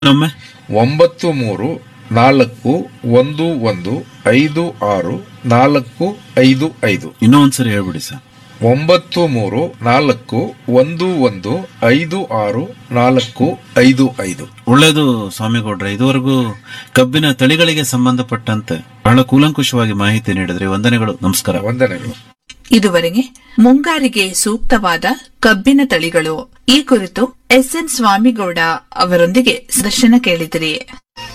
ಒಮ್ಮೆ ಒಂಬತ್ತು ಮೂರು ನಾಲ್ಕು ಒಂದು ಒಂದು ಐದು ಆರು ನಾಲ್ಕು ಐದು ಐದು ಇನ್ನೂ ಒಂದ್ಸರಿ ಹೇಳ್ಬಿಡಿ ಸರ್ ಒಂಬತ್ತು ಮೂರು ನಾಲ್ಕು ಒಂದು ಒಂದು ಐದು ಆರು ನಾಲ್ಕು ಐದು ಐದು ಒಳ್ಳೇದು ಸ್ವಾಮಿಗೌಡ್ರೆ ಇದುವರೆಗೂ ಕಬ್ಬಿನ ತಳಿಗಳಿಗೆ ಸಂಬಂಧಪಟ್ಟಂತೆ ಬಹಳ ಕೂಲಂಕುಷವಾಗಿ ಮಾಹಿತಿ ನೀಡಿದ್ರಿ ವಂದನೆಗಳು ನಮಸ್ಕಾರ ವಂದನೆಗಳು ಇದುವರೆಗೆ ಮುಂಗಾರಿಗೆ ಸೂಕ್ತವಾದ ಕಬ್ಬಿನ ತಳಿಗಳು ಈ ಕುರಿತು ಎಸ್ಎನ್ ಸ್ವಾಮಿಗೌಡ ಅವರೊಂದಿಗೆ ದರ್ಶನ ಕೇಳಿದಿರಿ